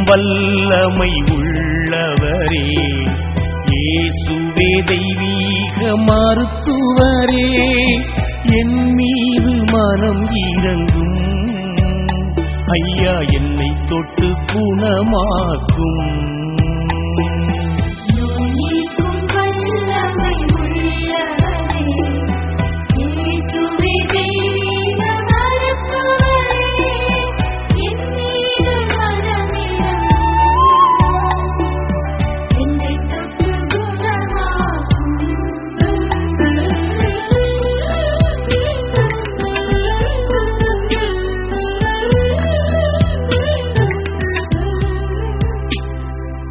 வல்லமை உள்ளவரே இயேசுவே தெய்வீக மருத்துவரே என் மீது மனம் இறங்கும் ஐயா என்னை தொட்டு குணமாக்கும் நோய்நீக்கும் வல்லமை உள்ளவரே, இயேசுவே தெய்வீக மருத்துவரே, என் மீது மனமிரங்கும். என்னைத் தொட்டு குணமாக்கும்.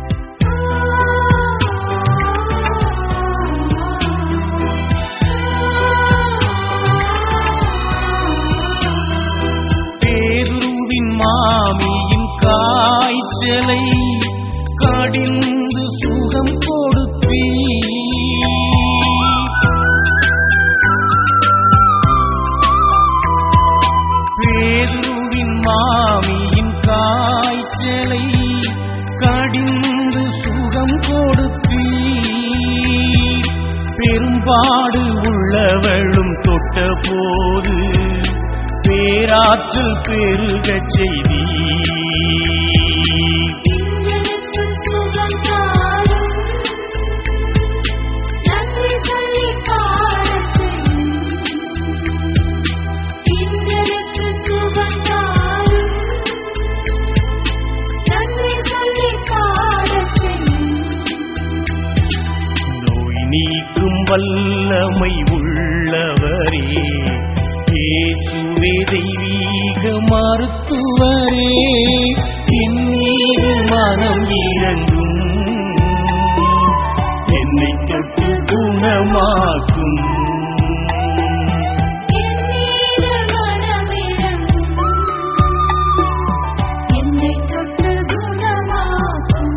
பேதுருவின் மாமியின் காய்ச்சலை கடிந்து சுகம் கொடுத்தீ பேதுருவின் மாமியின் காய்ச்சலை கடிந்து சுகம் கொடுத்தீ பெரும்பாடு உள்ளவளும் தொட்ட போது பேராற்றல் பெருகச் செய்தி எனக்கு சுகம் தாரும் நன்றி சொல்லி பாடச் செய்யும் எனக்கு சுகம் தாரும் நன்றி சொல்லி பாடச் செய்யும் நோய் நீக்கும் வல்லமை உள்ளவரே இயேசுவே தெய்வீக மருத்துவரே என் மீது மனம் இறங்கும் என்னை தொட்டு குணமாக்கும் என் மீது மனமிரங்கும் என்னைத் தொட்டு குணமாக்கும்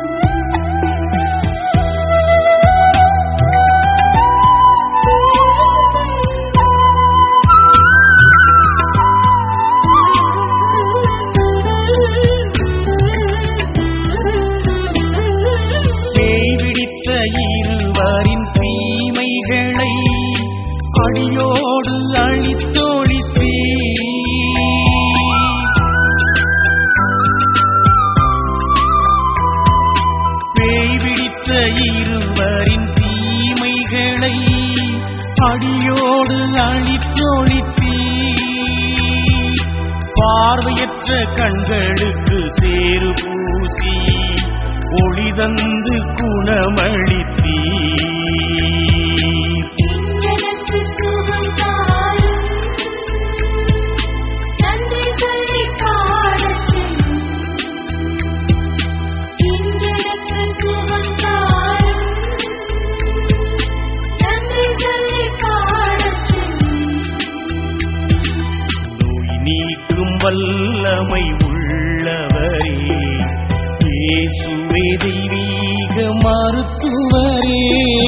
பேய் பிடித்த இருவரின் தீமைகளை அடியோடு அழித்தொழித்தீ பேய் பிடித்த இருவரின் தீமைகளை அடியோடு அழித்தொழித்தீ பார்வையற்ற கண்களுக்கு சேறு பூசி ஒளி தந்து குணமளித்தீ எனக்கு சுகம் தாரும் நன்றி சொல்லி பாடச் செய்யும் எனக்கு சுகம் தாரும் நன்றி சொல்லி பாடச் செய்யும் நோய் நீக்கும் வல்லமை உள்ளவரே இயேசுவே தெய்வீக மருத்துவரே